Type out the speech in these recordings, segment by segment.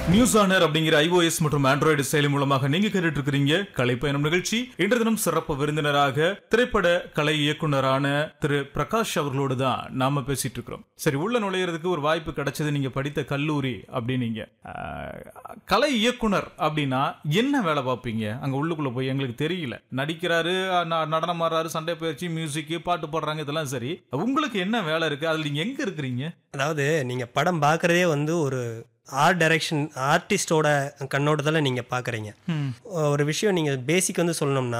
News on air அப்படிங்கிற iOS மற்றும் Android செயலி மூலமாக நீங்க கேட்டுட்டு இருக்கிறீங்க கலை பயணம் நிகழ்ச்சி இன்று தினம் சிறப்பு விருந்தினராக திரைப்பட கலை இயக்குனரான திரு பிரகாஷ் அவர்களோடு தான் நாம பேசிட்டு இருக்கிறோம் சரி உள்ள நுழையிறதுக்கு ஒரு வாய்ப்பு கிடைச்சது நீங்க படித்த கல்லூரி அப்படின்னீங்க ஆஹ், கலை இயக்குனர் அப்படின்னா என்ன வேலை பார்ப்பீங்க அங்க உள்ளுக்குள்ள போய் எங்களுக்கு தெரியல நடிக்கிறாரு ந- நடனம் ஆடுறாரு சண்டை பயிற்சி மியூசிக் பாட்டு போடுறாங்க இதெல்லாம் சரி உங்களுக்கு என்ன வேலை இருக்கு அதுல நீங்க எங்க இருக்கிறீங்க அதாவது நீங்கள் படம் பார்க்குறதே வந்து ஒரு ஆர்ட் டைரக்ஷன் ஆர்டிஸ்டோட கண்ணோட்டத்தில் நீங்கள் பார்க்குறீங்க ஒரு விஷயம் நீங்கள் பேசிக் வந்து சொல்லணும்னா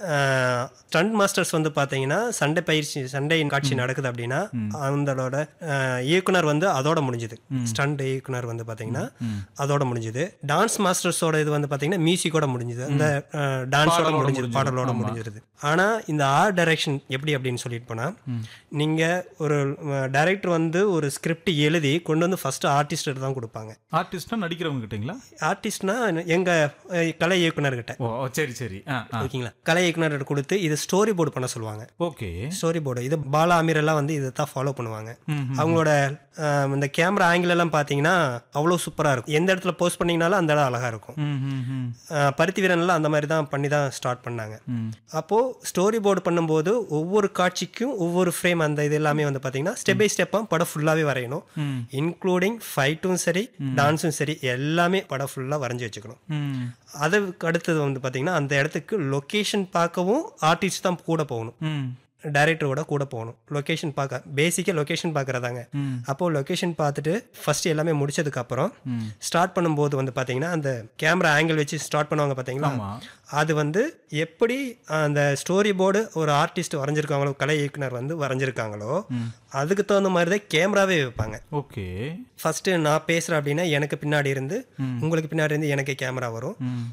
ஸ்டண்ட் மாஸ்டர்ஸ் வந்து பார்த்தீங்கன்னா சண்டை பயிற்சி சண்டை காட்சி நடக்குது அப்படின்னா அவங்களோட அஹ், இயக்குனர் வந்து அதோட முடிஞ்சுது ஸ்டண்ட் இயக்குனர் வந்து பார்த்தீங்கன்னா அதோட முடிஞ்சுது டான்ஸ் மாஸ்டர்ஸோட இது வந்து பார்த்தீங்கன்னா மியூசிக்கோட முடிஞ்சுது அந்த டான்ஸோட பாடலோட முடிஞ்சுது முடிஞ்சுது. பாடலோட ஆமா. முடிஞ்சிருது ஆனால் இந்த ஆர்ட் டைரக்ஷன் எப்படி அப்படின்னு சொல்லிட்டு போனால் நீங்கள் ஒரு டைரக்டர் வந்து ஒரு ஸ்கிரிப்ட் எழுதி கொண்டு வந்து ஃபர்ஸ்ட் ஆர்டிஸ்ட் தான் கொடுப்பாங்க ஆர்டிஸ்டா நடிக்கிறவங்க கிட்டீங்களா ஆர்டிஸ்ட்னா எங்கள் கலை இயக்குனர்கிட்ட ஓ ஓ, சரி சரி ஆ ஆ ஓகேங்களா கலை இயக்குனர்கிட்ட கொடுத்து இது ஸ்டோரி போர்டு பண்ண சொல்லுவாங்க ஓகே ஸ்டோரி போர்டு இது பாலா அமீர் எல்லாம் வந்து இதை தான் ஃபாலோ பண்ணுவாங்க அவங்களோட அஹ், இந்த கேமரா ஆங்கிள் எல்லாம் பார்த்தீங்கன்னா அவ்வளோ சூப்பராக இருக்கும் எந்த இடத்துல போஸ்ட் பண்ணீங்கனாலும் அந்த இடம் அழகாக இருக்கும் ம் ம் ம் அஹ், பருத்தி வீரன்லாம் அந்த மாதிரி தான் பண்ணி தான் ஸ்டார்ட் பண்ணாங்க ம். அப்போது ஸ்டோரி போர்டு பண்ணும்போது ஒவ்வொரு காட்சிக்கும் ஒவ்வொரு ஃப்ரேம் அந்த இது எல்லாமே வந்து பார்த்தீங்கன்னா ஸ்டெப் பை ஸ்டெப்பாக படம் ஃபுல்லாகவே வரையணும் இன்க்ளூடிங் ஃபைட்டும் சரி டான்ஸும் சரி எல்லாமே படம் ஃபுல்லாக வரைஞ்சி வச்சுக்கணும் ம் அதுக்கு அடுத்தது வந்து பார்த்தீங்கன்னா அந்த இடத்துக்கு லொக்கேஷன் பார்க்கவும் ஆர்டிஸ்ட் தான் கூட போகணும் ம் டைரக்டரோட கூட போகணும் லொக்கேஷன் பார்க்க பேசிக்காக லொக்கேஷன் பார்க்குறதாங்க அப்போது லொக்கேஷன் பார்த்துட்டு ஃபர்ஸ்ட் எல்லாமே முடிச்சதுக்கு அப்புறம் ஸ்டார்ட் பண்ணும்போது வந்து பார்த்தீங்கன்னா அந்த கேமரா ஆங்கிள் வச்சு ஸ்டார்ட் பண்ணுவாங்க பார்த்தீங்களா ஆமா அது வந்து எப்படி அந்த ஸ்டோரி போர்டு ஒரு ஆர்டிஸ்ட் வரைஞ்சிருக்காங்களோ கலை இயக்குனர் வந்து வரைஞ்சிருக்காங்களோ அதுக்கு தகுந்த மாதிரி தான் கேமராவே வைப்பாங்க ஓகே ஃபர்ஸ்ட் நான் பேசுறேன் அப்படின்னா எனக்கு பின்னாடி இருந்து உங்களுக்கு பின்னாடி இருந்து எனக்கு கேமரா வரும்